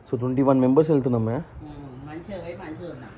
So twenty one members వెళ్తున్నామే మంచిగా పోయి మంచిగా ఉందాం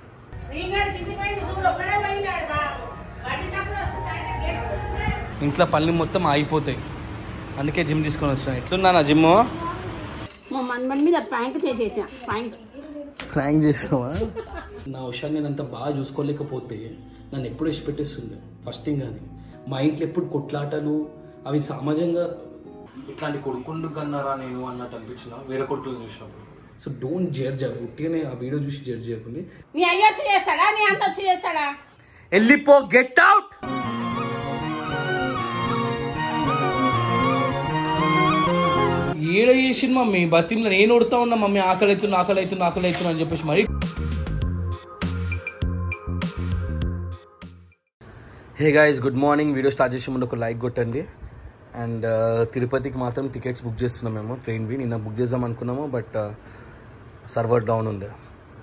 ఇంట్లో పనులు మొత్తం ఆగిపోతాయి అందుకే జిమ్ తీసుకొని వచ్చాను ఎట్లున్నా నా జిమ్ మా మన్మన్ మీద ప్యాంక్ చేసేసా ప్యాంక్ ప్రాంక్ చేసినావా నా విషయాన్ని నేను అంత బాగా చూసుకోలేకపోతే నన్ను ఎప్పుడు ఇష్టపెట్టేస్తుంది ఫస్ట్ థింగ్ అది మా ఇంట్లో ఎప్పుడు కొట్లాటలు అవి సమాజంగా ఇట్లాంటి కొడుకుండు కన్నారా నేను అన్నట్టు అనిపించిన వేరే కొడుకులు చూసినప్పుడు సో డోంట్ జడ్జ్ అది ఉట్టిగానే ఆ వీడియో చూసి జడ్జ్ చేయకుండా నీ అయ్య వచ్చి చేస్తాడా నీ అంత వచ్చి చేస్తాడా వెళ్ళిపో గెట్ అవుట్ ఏడ చేసింది మమ్మీ బతిలో నేను ఉడతా ఉన్నా మమ్మీ ఆకలి అవుతున్నా ఆకలి అవుతున్నా ఆకలి అవుతున్నా అని చెప్పేసి మరి hey guys good morning video start చేసే ముందు ఒక లైక్ కొట్టండి అండ్ తిరుపతికి మాత్రం టికెట్స్ బుక్ చేస్తున్నాం మేము ట్రైన్వి నిన్న బుక్ చేద్దాం అనుకున్నాము బట్ సర్వర్ డౌన్ ఉండే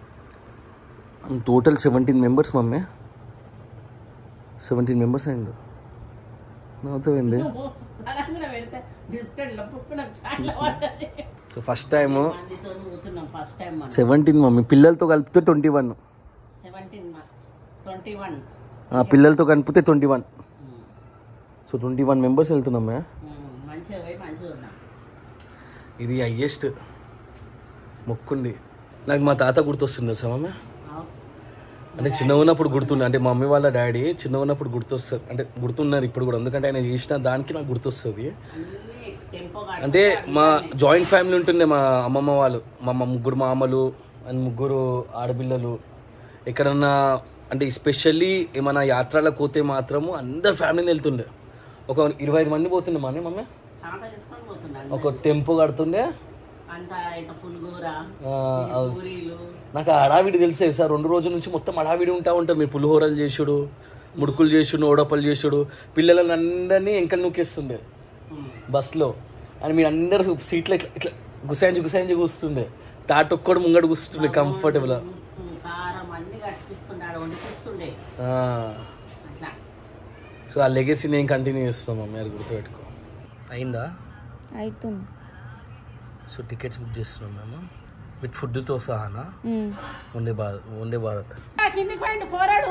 total seventeen members mummy seventeen members అయింది నవ్వుతావండి అలా కూడా పెడితే బిస్కెట్ల పుక్కులకు చాలా పడ్డది సో ఫస్ట్ టైం మందితో పోతున్నాం ఫస్ట్ టైం మనం సెవెంటీన్ మమ్మీ పిల్లలతో కలిపితే twenty one seventeen twenty one పిల్లలతో కలిపితే twenty one so twenty one members వెళ్తున్నామే మంచిగా పోయి మంచిగా ఉందాం ఇది హయ్యెస్ట్ మొక్కుండి నాకు మా తాత గుర్తొస్తుంది తెలుసా మమ్మీ అంటే చిన్న ఉన్నప్పుడు గుర్తుండే అంటే మా మమ్మీ వాళ్ళ డాడీ చిన్న ఉన్నప్పుడు గుర్తొస్తారు అంటే గుర్తున్నారు ఇప్పుడు కూడా ఎందుకంటే ఆయన చేసిన దానికి నాకు గుర్తొస్తుంది అన్ని టెంపో అంటే మా జాయింట్ ఫ్యామిలీ ఉంటుండే మా అమ్మమ్మ వాళ్ళు మా అమ్మ ముగ్గురు మామలు అండ్ ముగ్గురు ఆడపిల్లలు ఎక్కడన్నా అంటే ఎస్పెషల్లీ ఏమైనా యాత్రలకు పోతే మాత్రము అందరు ఫ్యామిలీని వెళ్తుండే ఒక ఇరవై ఐదు మంది పోతుండే మా మమ్మీ తాత తీసుకొని పోతున్నాను ఒక టెంపో కడుతుండే అంత ఇంత పులిగూర ఆ, ఆ- పూరీలు నాకు ఆ హడావిడి తెలిసే సార్ రెండు రోజుల నుంచి మొత్తం హడావిడి ఉంటా ఉంటారు మీరు పులిహోరలు చేసుడు ముడుకులు చేసుడు ఓడపలు చేసుడు పిల్లలను అందరినీ ఎంకలు నూకేస్తుండే బస్లో అని మీరు అందరు సీట్లో ఇట్లా ఇట్లా గుసాయించి గుసాయించి కూస్తుండే తాటొక్కడు ముంగడు కూస్తుండే కంఫర్టబుల్ ఉప్పు, కారం అన్ని కట్టిపిస్తున్నాడు వండిపిస్తుండే అట్లా సో ఆ లెగసీ నేను కంటిన్యూ చేస్తున్నాం మమ్మీ అది గుర్తుపెట్టుకో అయిందా అవుతుంది సో టికెట్స్ బుక్ చేస్తున్నాం మేము విత్ ఫుడ్తో సహానా వందే భారత్ వందే భారత్ కిందికి పోయిండు పోరాడు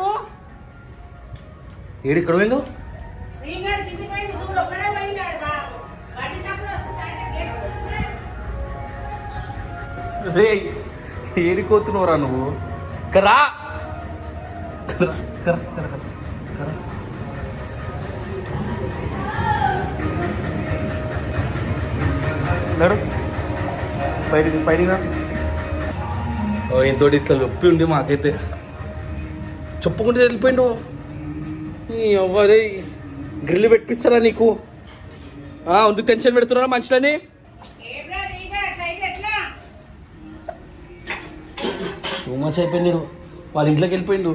ఏడు ఇక్కడ పోయిందో శ్రీగారు కిందికి పోయిండు చూడు ఒక్కడే పోయినాడు బాబు గడ్డి చప్పుడు వస్తుంది అంటే గేట్ వస్తుంది. రే ఏడిపోతున్నావురా నువ్వు కరా కరా, కరా, కరా, కరా, కరా. నడు బయటికి బయటికి రా ఓ ఇంతోటి ఇట్లా నొప్పి ఉండి మాకైతే చెప్పుకుంటే వెళ్ళిపోయిండు నీ అవ్వదే గ్రిల్ పెట్టిస్తారా నీకు ఆ, ఎందుకు టెన్షన్ పెడుతున్నారా మనుషులని ఏమ్రా శ్రీగా అట్లా అయితే ఎట్లా టూ మచ్ అయిపోయిండు వాళ్ళ ఇంట్లోకి వెళ్ళిపోయిండు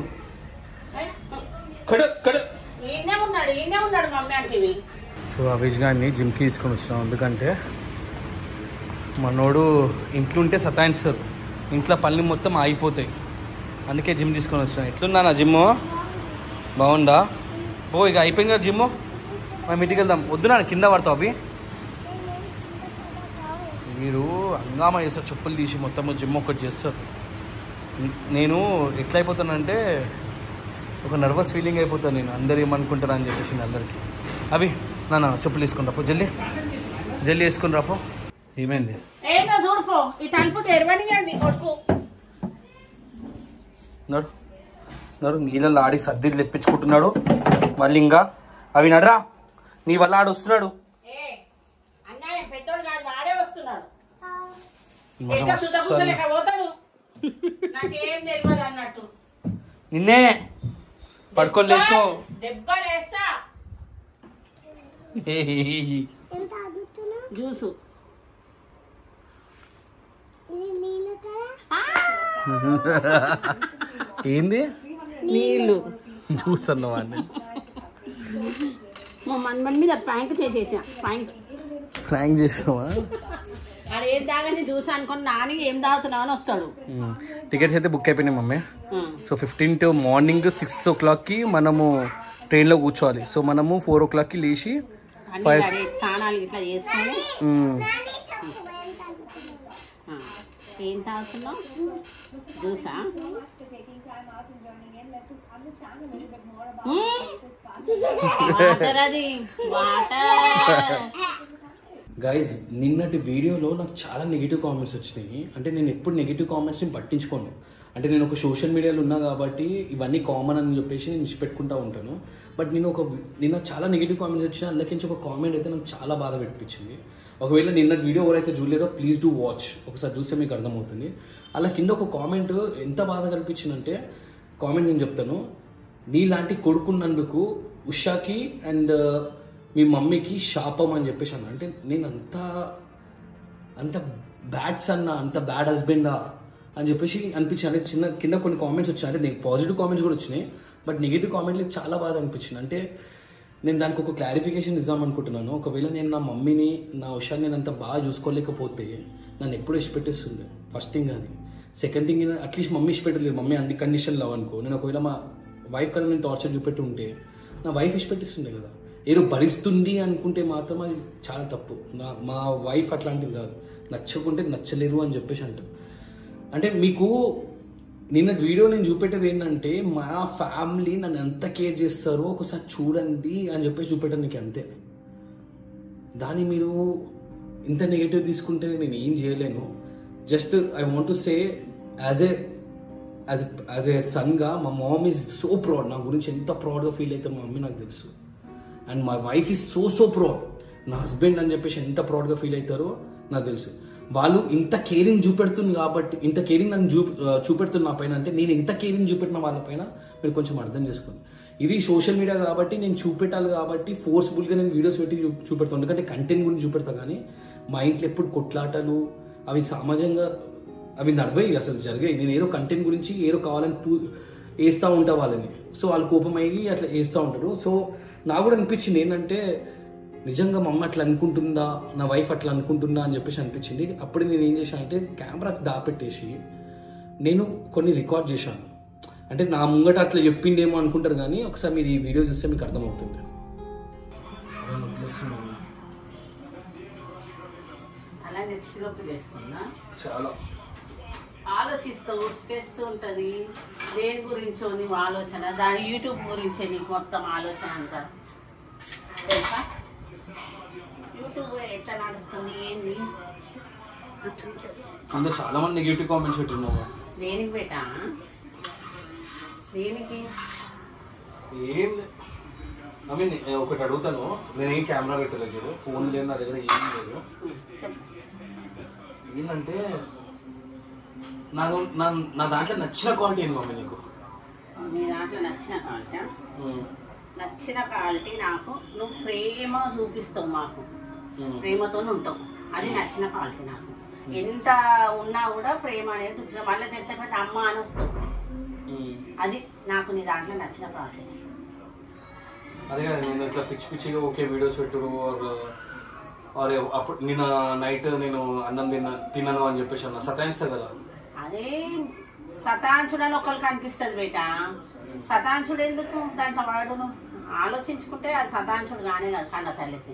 కడ కడ ఈయనే ఉన్నాడు ఈయనే ఉన్నాడు మమ్మీ అంటే సో అవేజ్ గారిని జిమ్కి తీసుకొని వచ్చినాం ఎందుకంటే మనోడు ఇంట్లో ఉంటే సతాయిస్తారు ఇంట్లో పనులు మొత్తం ఆగిపోతాయి అందుకే జిమ్ తీసుకొని వచ్చినాం ఎట్లున్నా నా జిమ్ బాగుందా ఓ ఇక అయిపోయింది కదా జిమ్ మనం ఇంటికి వెళ్దాం వద్దు నా కింద పడతావు అవి మీరు హంగామా చేస్తారు చెప్పులు తీసి మొత్తం జిమ్ ఒకటి చేస్తారు నేను ఎట్లా అయిపోతానంటే ఒక నర్వస్ ఫీలింగ్ అయిపోతాను నేను అందరు ఏమనుకుంటారు అని చెప్పేసి నేను అందరికి అవి నాన్న చెప్పులు వేసుకుని రాపో జల్లి జల్లి వేసుకుని రాపో ఏమైంది ఏందో చూడుకో ఈ తలుపు తెరవనియండి కొడుకు నడు నడు నీళ్ళలో ఆడి సర్దిలు తెప్పించుకుంటున్నాడు మళ్ళీ ఇంకా అవి నడరా నీ వల్ల ఆడు వస్తున్నాడు ఏ అన్నయ్య పెద్దోడు కాదు వాడే వస్తున్నాడు ఈ మధ్య ఎక్కడ మస్తు చుట్ట కూర్చోలేక పోతాడు నాకేం తెలియదు అన్నట్టు నిన్నే పడుకొని లేచినావు దెబ్బలు వేస్తా జ్యూసు ఏంది నీళ్ళు చూస్తున్నావు అండి మా మన్మన్ మీద ప్యాంక్ చేసేసా ప్యాంక్ ఫ్రాంక్ చేసినావా అది ఏం తాగని జ్యూస్ అనుకుని నాని ఏం తాగుతున్నావు అని వస్తాడు టికెట్స్ అయితే బుక్ అయిపోయినాయి మమ్మీ ఆ. సో ఫిఫ్టీన్త్ మార్నింగ్ సిక్స్ ఓ క్లాక్కి మనము ట్రైన్లో కూర్చోవాలి సో మనము ఫోర్ ఓ క్లాక్కి లేచి అన్ని Five. రెడీ స్నానాలు ఇట్లా చేసుకొని మ్, ఆ, ఏం తాగుతున్నావు జ్యూసా వాటర్ అది వాటర్ గైజ్ నిన్నటి వీడియోలో నాకు చాలా నెగిటివ్ కామెంట్స్ వచ్చినాయి అంటే నేను ఎప్పుడు నెగిటివ్ కామెంట్స్ని పట్టించుకోను అంటే నేను ఒక సోషల్ మీడియాలో ఉన్నా కాబట్టి ఇవన్నీ కామన్ అని చెప్పేసి నేను ఇచ్చిపెట్టుకుంటా ఉంటాను బట్ నేను ఒక నిన్న చాలా నెగిటివ్ కామెంట్స్ వచ్చినా అందులోకించి ఒక కామెంట్ అయితే నాకు చాలా బాధ పెట్టించింది ఒకవేళ నిన్న వీడియో ఎవరైతే చూడలేరో ప్లీజ్ డూ వాచ్ ఒకసారి చూస్తే మీకు అర్థమవుతుంది అలా కింద ఒక కామెంట్ ఎంత బాధ కల్పించిందంటే కామెంట్ నేను చెప్తాను నీలాంటి కొడుకున్నందుకు ఉషాకి అండ్ మీ మమ్మీకి శాపం అని చెప్పేసి అన్న అంటే నేను అంత అంత బ్యాడ్ సన్న అంత బ్యాడ్ హస్బెండా అని చెప్పేసి అనిపించింది అంటే చిన్న కింద కొన్ని కామెంట్స్ వచ్చాయి అంటే నేను పాజిటివ్ కామెంట్స్ కూడా వచ్చినాయి బట్ నెగిటివ్ కామెంట్లు చాలా బాధ అనిపించింది అంటే నేను దానికి ఒక క్లారిఫికేషన్ ఇద్దాం అనుకుంటున్నాను ఒకవేళ నేను నా మమ్మీని నా ఉషాన్ని నేను అంత బాగా చూసుకోలేకపోతే నన్ను ఎప్పుడు ఇష్టపెట్టేస్తుంది ఫస్ట్ థింగ్ అది సెకండ్ థింగ్ అట్లీస్ట్ మమ్మీ ఇష్టపెట్టలేదు మమ్మీ అన్ని కండిషన్లో అనుకో నేను ఒకవేళ మా వైఫ్ కన్నా నేను టార్చర్ చూపెట్టి ఉంటే నా వైఫ్ ఇష్టపెట్టిస్తుండే కదా ఏదో భరిస్తుంది అనుకుంటే మాత్రం అది చాలా తప్పు నా మా వైఫ్ అట్లాంటిది కాదు నచ్చకుంటే నచ్చలేరు అని చెప్పేసి అంటాం అంటే మీకు నిన్న వీడియో నేను చూపెట్టేది ఏంటంటే మా ఫ్యామిలీ నన్ను ఎంత కేర్ చేస్తారో ఒకసారి చూడండి అని చెప్పేసి చూపెట్టాను నీకు అంతే దాన్ని మీరు ఇంత నెగిటివ్ తీసుకుంటే నేను ఏం చేయలేను just I want to say as a as as a సన్గా మా మామ్ ఈజ్ సో ప్రౌడ్ నా గురించి ఎంత ప్రౌడ్గా ఫీల్ అవుతారు మా మమ్మీ నాకు తెలుసు and my wife is so so proud నా హస్బెండ్ అని చెప్పేసి ఎంత ప్రౌడ్గా ఫీల్ అవుతారో నాకు తెలుసు వాళ్ళు ఇంత కేరింగ్ చూపెడుతుంది కాబట్టి ఇంత కేరింగ్ నాకు చూ చూపెడుతున్న నా పైన అంటే నేను ఇంత కేరింగ్ చూపెట్టిన వాళ్ళపైన మీరు కొంచెం అర్థం చేసుకోండి ఇది సోషల్ మీడియా కాబట్టి నేను చూపెట్టాలి కాబట్టి ఫోర్స్ఫుల్గా నేను వీడియోస్ పెట్టి చూ చూపెడతాను ఎందుకంటే కంటెంట్ గురించి చూపెడతా కానీ మా ఇంట్లో ఎప్పుడు కొట్లాటలు అవి సమాజంగా అవి నడవయి అసలు జరిగాయి నేను ఏదో కంటెంట్ గురించి ఏదో కావాలని టూ వేస్తూ ఉంటా వాళ్ళని సో వాళ్ళు కోపం అయ్యి అట్లా వేస్తూ ఉంటారు సో నాకు కూడా అనిపించింది ఏంటంటే నిజంగా మా అమ్మ అట్లా అనుకుంటుందా నా వైఫ్ అట్లా అనుకుంటుందా అని చెప్పేసి అనిపించింది అప్పుడు నేను ఏం చేశాను అంటే కెమెరా దాపెట్టేసి నేను కొన్ని రికార్డ్ చేశాను అంటే నా ముంగట అట్లా చెప్పిండేమో అనుకుంటారు కానీ ఒకసారి మీరు ఈ వీడియో చూస్తే మీకు అర్థమవుతుంది అలా నెచ్చిలోకి వేస్తున్నా చాలా ఆలోచిస్తూ ఉసుకేస్తూ ఉంటుంది దేని గురించో నీవు ఆలోచన దాని యూట్యూబ్ గురించే నీకు మొత్తం ఆలోచన అంతా తెలుసా యూట్యూబ్ ఎట్లా నడుస్తుంది ఏంది అందులో చాలా మంది నెగిటివ్ కామెంట్స్ పెట్టున్నాము దేనికి పెట్టా దేనికి ఏం ఐ మీన్ ఒకటి అడుగుతాను నేను ఏం కెమెరా పెట్టలేదు ఫోన్ లేదు నా దగ్గర ఏం లేదు ఉం, చెప్పు ఏంటంటే నా నా నా దాంట్లో నచ్చిన క్వాలిటీ ఏంది మమ్మీ నీకు నీ దాంట్లో నచ్చిన క్వాలిటీ నచ్చిన క్వాలిటీ నాకు నువ్వు ప్రేమ చూపిస్తావు మాకు ప్రేమతో ఉంటావు అది నచ్చిన క్వాలిటీ నాకు ఎంత ఉన్నా కూడా ప్రేమ అనేది చూపిస్తావు మళ్ళీ తెలిసే అమ్మ అని వస్తావు అది నాకు నీ దాంట్లో నచ్చిన క్వాలిటీ అదే కదా నేను ఇట్లా పిచ్చి పిచ్చిగా ఓకే వీడియోస్ పెట్టుడు ఆర్ ఆర్ అప్పుడు నిన్న నైట్ నేను అన్నం తిన్న తిన్నాను అని చెప్పేసి అన్న సతాయిస్తా కదా అదే శతాంశుడు అని ఒకరికి అనిపిస్తుంది బేట శతాంశుడు ఎందుకు దాంట్లో వాడును ఆలోచించుకుంటే అది శతాంశుడు కానే కాదు కన్న తల్లికి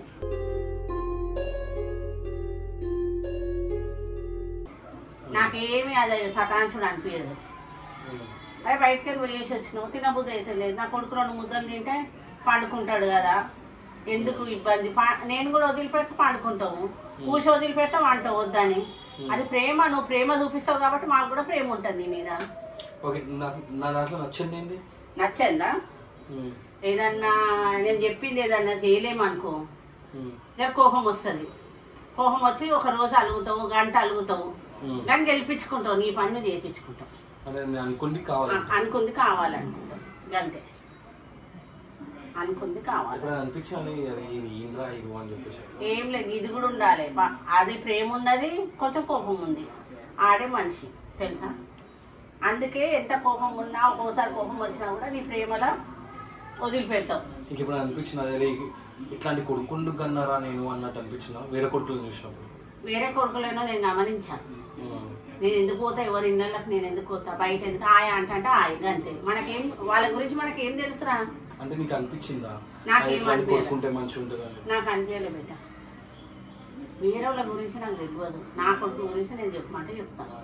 నాకేమీ అది శతాంశుడు అనిపించదు అదే బయటకు వెళ్ళి పోయేసి వచ్చినావు తినబుద్ధి అయితే లేదు నా కొడుకు రెండు ముద్దలు తింటే పండుకుంటాడు కదా ఎందుకు ఇబ్బంది పా- నేను కూడా వదిలిపెడితే పండుకుంటాము కూసి వదిలిపెడితే వంట వద్దని అది ప్రేమ నువ్వు ప్రేమ చూపిస్తావు కాబట్టి మాకు కూడా ప్రేమ ఉంటుంది నీ మీద ఓకే నాకు నా దాంట్లో నచ్చింది ఏంది నచ్చిందా ఏదన్నా నేను చెప్పింది ఏదన్నా చేయలేమనుకో నాకు కోపం వస్తుంది కోపం వచ్చి ఒక రోజు అలుగుతావు గంట అలుగుతావు Hmm. కానీ గెలిపించుకుంటావు నీ పని నువ్వు చేయించుకుంటావు అంటే నేను అనుకుంది కావాలి అనుకుంది కావాలనుకుంటావు అంతే అనుకుంది కావాలి ఎప్పుడు అనిపించాలి అది ఇది ఏంద్రా ఇది అని చెప్పేసి ఏం లేదు ఇది కూడా ఉండాలి బా- అది ప్రేమ ఉన్నది కొంచెం కోపం ఉంది ఆడే మనిషి తెలుసా అందుకే ఎంత కోపం ఉన్నా ఒక్కోసారి కోపం వచ్చినా కూడా నీ ప్రేమలో వదిలిపెడతావు ఇంక ఇప్పుడు అనిపించిన అదే ఇట్లాంటి కొడుకుండు కన్నారా నేను అన్నట్టు అనిపించిన వేరే కొడుకులు చూసినప్పుడు వేరే కొడుకులేనో నేను గమనించాను ఉమ్. నేను ఎందుకు పోతా ఎవరి ఇళ్ళకి నేను ఎందుకు పోతా బయట ఎందుకు ఆయా అంటే అంటే ఆయన అంతే మనకేం వాళ్ళ గురించి మనకేం తెలుసురా అంటే నీకు అనిపించిందా నాకేం అది ఇట్లాంటి అనిపించలే. కొడుకుంటే మంచిగా ఉంటుందని నాకు అనిపించలే బిడ్డ వేరే వాళ్ళ గురించి నాకు తెలియదు నా కొడుకు గురించి నేను చెప్పమంటే చెప్తాను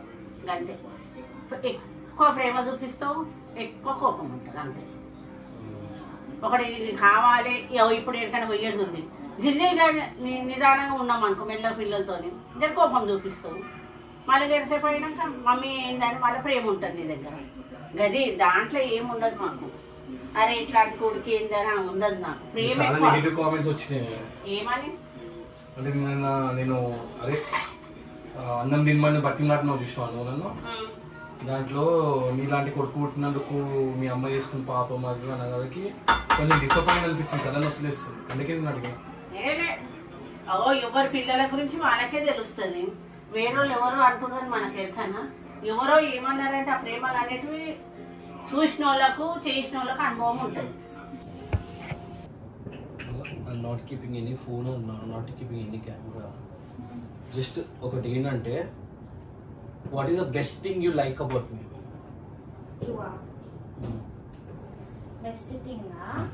అంతే ఎక్కువ ప్రేమ చూపిస్తావు ఎక్కువ కోపం ఉంటుంది అంతే ఒకటి కావాలి ఇగో ఇప్పుడు ఎక్కడికైనా పోయేది ఉంది జిల్లీగా నిదానంగా ఉన్నాం అనుకో మెల్ల పిల్లలతో జర కోపం చూపిస్తావు మళ్ళీ జరిసేపు అయినాక మమ్మీ ఏందని వాళ్ళ ప్రేమ ఉంటుంది నీ దగ్గర గది దాంట్లో ఏం ఉండదు మాకు అరే ఇట్లాంటి కొడుకు ఏందని అని ఉండదు నాకు ప్రేమ చాలా ఎక్కువ నెగిటివ్ కామెంట్స్ వచ్చినాయి ఏమని అంటే నేను నేను అదే ఆ, అన్నం తినమని బతిమలాడినావు చూసినాను నన్ను ఉమ్, దాంట్లో నీలాంటి కొడుకు పుట్టినందుకు మీ అమ్మ చేసుకున్న పాపం అది అనగాకి కొంచెం డిసప్పాయింట్ అనిపించింది తల నొప్పి లేస్తుంది అందుకే నేను అడిగాను ఏలే ఓ ఎవరి పిల్లల గురించి వాళ్ళకే తెలుస్తుంది వేరే వాళ్ళు ఎవరో అంటున్నారు మనకి ఎరకనా ఎవరో ఏమన్నారంటే ఆ ప్రేమలు అనేటివి చూసిన వాళ్ళకు చేసిన వాళ్ళకు అనుభవం ఉంటుంది not keeping any phone not keeping any camera just ఒకటి ఏంటంటే what is the best thing you like about me ఇవా బెస్ట్ థింగ్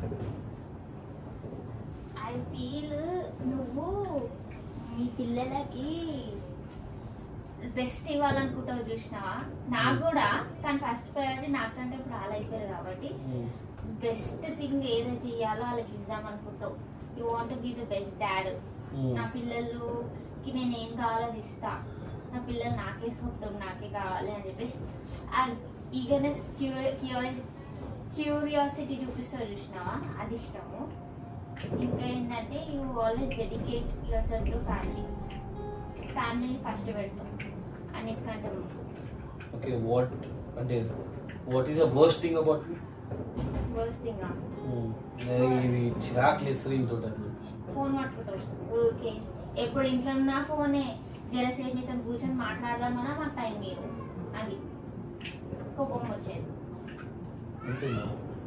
ఐ ఫీల్ నువ్వు మీ పిల్లలకి బెస్ట్ ఇవ్వాలనుకుంటావు చూసినావా నాకు కూడా కానీ ఫస్ట్ ప్రయారిటీ నాకంటే ఇప్పుడు వాళ్ళు అయిపోయారు కాబట్టి బెస్ట్ థింగ్ ఏదైతే ఇవ్వాలో వాళ్ళకి ఇద్దాం అనుకుంటావు you want be the best dad నా పిల్లలకి నేను ఏం కావాలో అది ఇస్తా నా పిల్లలు నాకే సొంతం నాకే కావాలి అని చెప్పేసి ఆ ఈగర్నెస్ క్యూరియాసిటీ చూపిస్తావు చూసినావా అది ఇష్టము ఇంకా ఏంటంటే you always dedicate yourself to family ఫ్యామిలీని ఫస్ట్ పెడతాం అన్నిటికంటే ముందు ఓకే వాట్ అంటే what is the worst thing about me worst thing ఇది చిరాకు లేస్తుంది ఇంతో ఫోన్ పట్టుకుంటావు ఓకే ఎప్పుడు ఇంట్లో ఉన్నా ఫోనే జరసేపు మీతో కూర్చొని మాట్లాడదామన్నా మాకు టైం లేదు అది కోపం వచ్చేది అంతేనా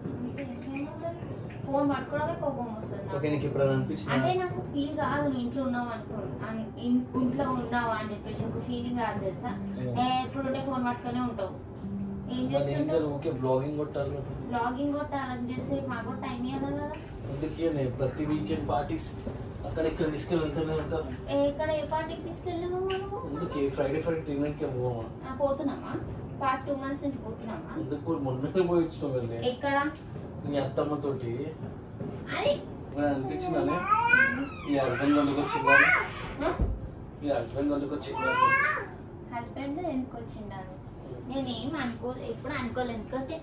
ఫోన్ పట్టుకోవడమే కోపం వస్తుంది నాకు. ఓకే నీకు ఇప్పుడు అనిపించిన అంటే నాకు ఫీల్ కాదు నువ్వు ఇంట్లో ఉన్నావు అనుకో అన్- ఇన్- ఇంట్లో ఉన్నావా అని చెప్పేసి ఒక ఫీలింగ్ రాదు తెలుసా Yeah. ఏ, ఎప్పుడు ఉంటే ఫోన్ పట్టుకొని ఉంటావు ఏం మరి ఏం చేస్తుంటావు ఊకే బ్లాగింగ్ కొట్టాలి కదా. లాగింగ్ కొట్టాలని తెలిసి మాకు కూడా టైం ఇవ్వాలి కదా అందుకే నేను ప్రతి వీకెండ్ పార్టీస్ అక్కడ ఇక్కడ తీసుకెళ్ళి వెళ్తూనే ఉంటాను ఏ, ఇక్కడ ఏ పార్టీకి తీసుకెళ్ళాము మనము అందుకే ఫ్రైడే ఫ్రైడే డిన్నర్కి పోమా ఆ, పోతున్నామా పాస్ట్ టూ మంత్స్ నుంచి పోతున్నామా అందుకు మొన్ననే పోయి వచ్చినావు వెళ్ళి ఎక్కడ మీ అత్తమ్మ తోటి అది నేను అనిపించిందని ఈ హస్బెండ్ వాళ్ళకి వచ్చిందని ఈ హస్బెండ్ వాళ్ళకి వచ్చిందని హస్బెండ్ ఎందుకు వచ్చిండాను నేనేం అనుకో ఎప్పుడు అనుకోలేదు ఎందుకంటే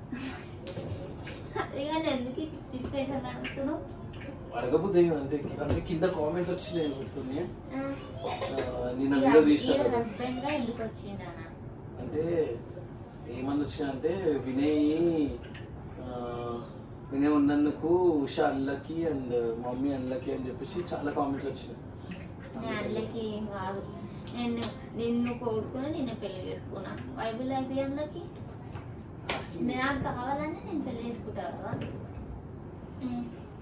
అదే కానీ ఎందుకు సిచ్యువేషన్ అడుగుతున్నావు అడగబోతే అంతే అంటే కింద కామెంట్స్ వచ్చినాయి గుర్తుంది ఆ, ఆ, నిన్న ఈ వీడియో హస్- ఈ తీసిన హస్బెండ్ గా ఎందుకు వచ్చిండానా అంటే ఏమని వచ్చినా అంటే వినయ్ ఆ, వినయ్ ఉన్నందుకు ఉషా అల్లకి అండ్ మమ్మీ అల్లకి అని చెప్పేసి చాలా కామెంట్స్ వచ్చినాయి నేను అల్లకి ఏం కాదు నేను నిన్ను కోరుకుని నిన్ను పెళ్లి చేసుకున్నా బైబిల్ అయిపోయాళ్ళకి నాకు కావాలని నేను పెళ్లి చేసుకుంటా కదా ఉమ్.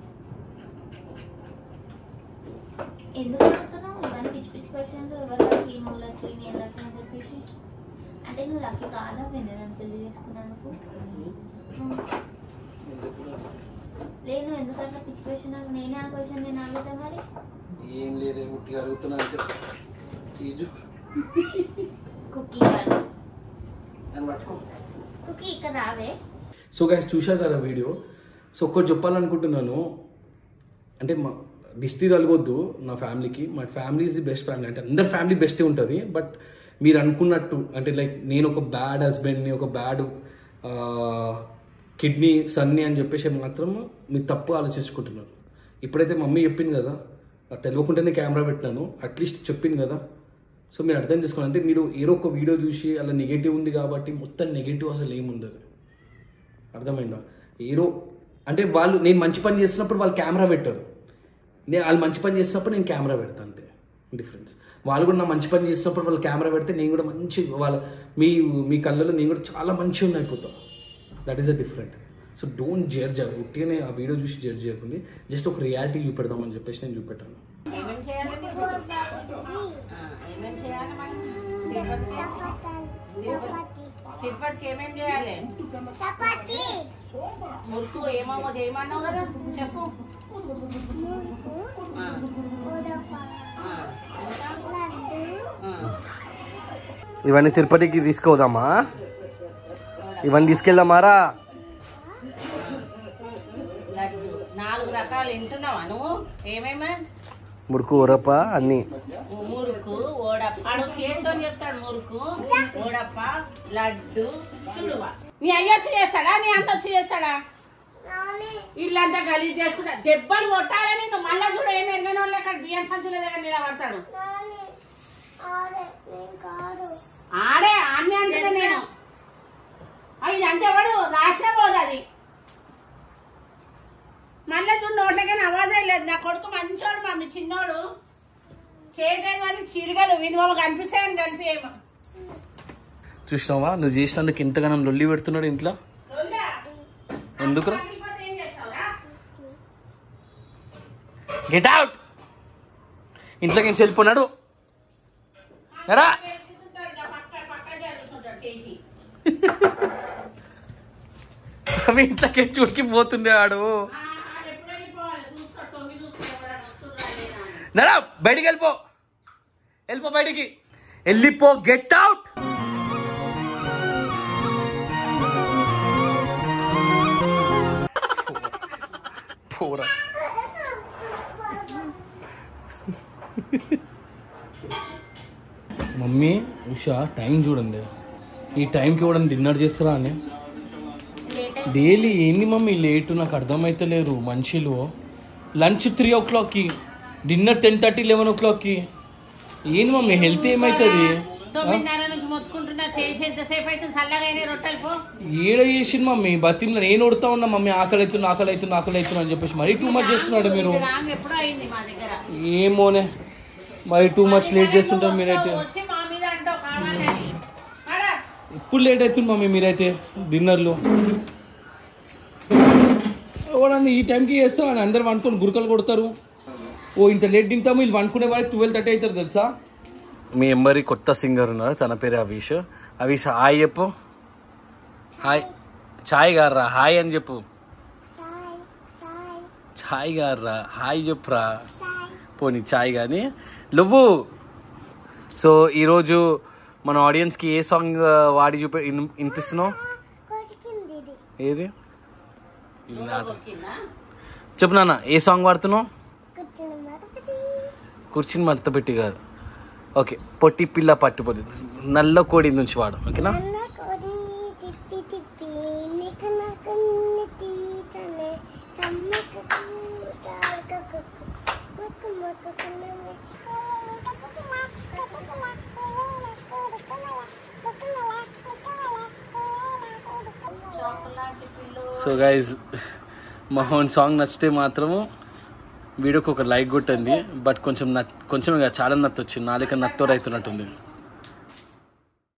ఎందుకు అడుగుతున్నావు ఇవన్నీ పిచ్చి పిచ్చి క్వశ్చన్లు ఎవరికి మూలకి నీళ్ళకి అని చెప్పేసి అంటే నువ్వు లక్కి కాదా పెళ్ళి నన్ను పెళ్లి చేసుకున్నందుకు ఉమ్. ఎందుకు? లేదు ఎందుకు అట్లా పిచ్చి క్వశ్చన్ నేనే ఆ క్వశ్చన్ నేను అడుగుతా మరి ఏం లేదే ఉట్టిగా అడుగుతున్నా అంటే ఈజు కుక్కీ కాదు అని పట్టుకో కుక్కీ ఇక్కడ రావే సో గైస్ చూశారు కదా వీడియో సో ఒక్కటి చెప్పాలనుకుంటున్నాను అంటే మా దిష్టి తలగొద్దు నా ఫ్యామిలీకి మా family is the best family అంటే అందరి ఫ్యామిలీ బెస్టే ఉంటుంది బట్ మీరు అనుకున్నట్టు అంటే లైక్ నేను ఒక బ్యాడ్ హస్బెండ్ని ఒక బ్యాడ్ కిడ్నీ సన్ని అని చెప్పేసి మాత్రం మీరు తప్పు ఆలోచించుకుంటున్నారు ఇప్పుడైతే మమ్మీ చెప్పింది కదా నాకు తెలియకుండానే కెమెరా పెట్టినాను అట్లీస్ట్ చెప్పింది కదా సో మీరు అర్థం చేసుకోవాలి అంటే మీరు ఏదో ఒక వీడియో చూసి అలా నెగిటివ్ ఉంది కాబట్టి మొత్తం నెగిటివ్ అసలు ఏముండదు అర్థమైందా ఏదో అంటే వాళ్ళు నేను మంచి పని చేస్తున్నప్పుడు వాళ్ళు కెమెరా పెట్టారు నేను వాళ్ళు మంచి పని చేస్తున్నప్పుడు నేను కెమెరా పెడతాను అంతే డిఫరెన్స్ వాళ్ళు కూడా నా మంచి పని చేస్తున్నప్పుడు వాళ్ళు కెమెరా పెడితే నేను కూడా మంచి వాళ్ళ మీ మీ కళ్ళలో నేను కూడా చాలా మంచిగా ఉన్నాయి అయిపోతా that is a different so don't judge అది ఉట్టిగానే ఆ వీడియో చూసి జడ్జ్ చేయకుండా జస్ట్ ఒక రియాలిటీ చూపెడదామని చెప్పేసి నేను చూపెట్టాను ఏమేం చేయాలి నీకు? ఆ, ఏమేం చేయాలి మనం తిరుపతికి తిరుపతి- తిరుపతికి ఏమేం చేయాలి మురుకు ఏమేమో చేయమన్నావు కదా చెప్పు ఆ, ఆ, ఇంకా? ఆ. సో ఇవన్నీ తిరుపతికి తీసుకుపోదామా ఇవన్నీ తీసుకెళ్దామారా లడ్డు నాలుగు రకాలు వింటున్నావా నువ్వు ఏమేమా మురుకు ఉరప అన్ని మురుకు ఓడప్ప ఆడు చేతితో చెప్తాడు మురుకు ఓడప్ప లడ్డు చుడువ నీ అయ్య వచ్చి చేస్తాడా నీ అన్న వచ్చి చేస్తాడా ఇల్లంతా గలీజ్ చేసుకుంటా దెబ్బలు కొట్టాలని నువ్వు మళ్ళా చూడ ఏమి ఎన్నో వాళ్ళు అక్కడ బియ్యం సంచుల దగ్గర నిలబడతాడు ఆడే ఆన్నే అంటున్నా నేను ఆ, ఇది అంతే వాడు రాసిన పోదు అది మళ్ళీ చూడు నోట్లకైనా అవాజే లేదు నా కొడుకు మంచోడు మమ్మీ చిన్నోడు చేయలేదు అని చిరుగలు వినువ కనిపిస్తాయని కనిపించేమో చూసినావా నువ్వు చేసినందుకు ఇంతగానం లొల్లి పెడుతున్నాడు ఇంట్లో ఎందుకురా ఏం చేస్తావురా గెట్ అవుట్ ఇంట్లోకి నుంచి వెళ్ళిపోన్నాడు ఎరా పక్క పక్క జరుగుతుంటాడు చేసి అవి ఇంట్లోకి చూడికి పోతుండే వాడు ఆ, ఆడు ఎప్పుడు వెళ్ళిపోవాలి చూస్తాడు తొమ్మిది చూస్తాడు ఎవరైనా వస్తున్నారా లేదా అని. నరా బయటికి వెళ్ళిపో వెళ్ళిపో బయటికి వెళ్ళిపో గెట్ అవుట్ పోరా మమ్మీ ఉషా టైం చూడండి ఈ టైంకి కూడా డిన్నర్ చేస్తారా అని డైలీ ఏంది మమ్మీ లేటు నాకు అర్థమైతలేరు మనుషులు లంచ్ త్రీ ఓ క్లాక్కి డిన్నర్ టెన్ థర్టీ లెవెన్ ఓ క్లాక్కి ఏంది మమ్మీ హెల్త్ ఏమవుతుంది తొమ్మిదిన్నర నుంచి మొత్తుకుంటున్నా చేసి ఎంతసేపు అయితే చల్లగా అయినా రొట్టెలు పో ఏడ చేసింది మమ్మీ బతిలో నేను కొడుతా ఉన్నా మమ్మీ ఆకలి అవుతున్నా ఆకలి అవుతున్నా ఆకలి అవుతున్నా అని చెప్పేసి మరీ టూ మచ్ చేస్తున్నాడు మీరు ఇది రాంగ్ ఎప్పుడో అయింది మా దగ్గర ఏమోనే మరి టూ మచ్ లేట్ చేస్తుంటారు మీరైతే వచ్చి మా మీద అంటావు కావాలని అడా ఎప్పుడు లేట్ అవుతుంది మమ్మీ మీరైతే డిన్నర్లో ఎవడన్నా ఈ టైంకి చేస్తాం అని అందరు వండుకొని గురకలు కొడతారు ఓ ఇంత లేట్ తింటాము వీళ్ళు వండుకునే వారికి ట్వెల్వ్ థర్టీ అవుతారు తెలుసా మీ ఎంబరి కొత్త సింగర్ ఉన్నారు తన పేరు అవీష్ అవీష్ హాయ్ చెప్పు హాయ్ ఛాయ్ గారా హాయ్ అని చెప్పు ఛాయ్ గారా హాయ్ చెప్పురా పోనీ ఛాయ్ కానీ నువ్వు సో ఈరోజు మన ఆడియన్స్కి ఏ సాంగ్ వాడి చూపి విన్- వినిపిస్తున్నావు ఏది ఇది నాట. చెప్పు నాన్న ఏ సాంగ్ వాడుతున్నావు కూర్చుని మడత పెట్టి గారు ఓకే పొట్టి పిల్ల పట్టుపోయి నల్ల కోడి నుంచి వాడు ఓకేనా నన్న కొడి తిప్పి తిప్పి నీకు నాకు తీచనే చమ్మకు తారకకు మక్కు మక్కు కున్నమే సో గైజ్ మహోన్ సాంగ్ నచ్చితే మాత్రము వీడియోకి ఒక లైక్ కొట్టండి బట్ కొంచెం నట్ కొంచెం ఇక చాలా నత్తు వచ్చింది నాలుక నత్తోడు అవుతున్నట్టుంది